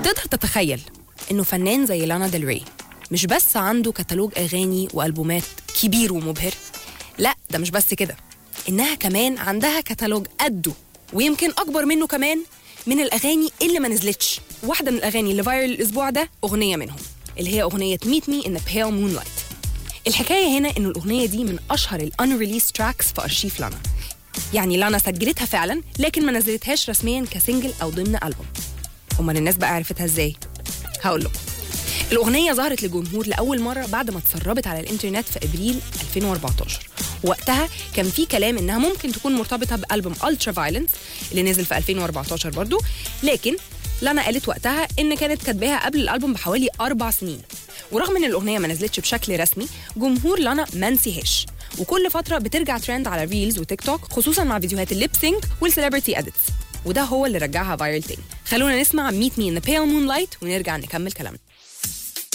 تقدر تتخيل انه فنان زي لانا ديل ري مش بس عنده كتالوج اغاني والبومات كبير ومبهر لا ده مش بس كده انها كمان عندها كتالوج قده ويمكن اكبر منه كمان من الاغاني اللي ما نزلتش واحده من الاغاني اللي فايرل الاسبوع ده اغنيه منهم اللي هي اغنيه ميت مي ان بيل مون لايت الحكايه هنا انه الاغنيه دي من اشهر الانريليز تراكس في ارشيف لانا يعني لانا سجلتها فعلا لكن ما نزلتهاش رسميا كسنجل او ضمن البوم امال الناس بقى عرفتها ازاي هقول لكم الأغنية ظهرت للجمهور لأول مرة بعد ما اتسربت على الإنترنت في إبريل 2014 وقتها كان في كلام إنها ممكن تكون مرتبطة بألبوم ألترا فايلنس اللي نزل في 2014 برضو لكن لانا قالت وقتها إن كانت كاتباها قبل الألبوم بحوالي أربع سنين ورغم إن الأغنية ما نزلتش بشكل رسمي جمهور لانا ما نسيهاش وكل فترة بترجع ترند على ريلز وتيك توك خصوصا مع فيديوهات الليب سينك والسليبرتي اديتس وده هو اللي رجعها فايرل تاني خلونا نسمع ميت مي ان بيل مون لايت ونرجع نكمل كلامنا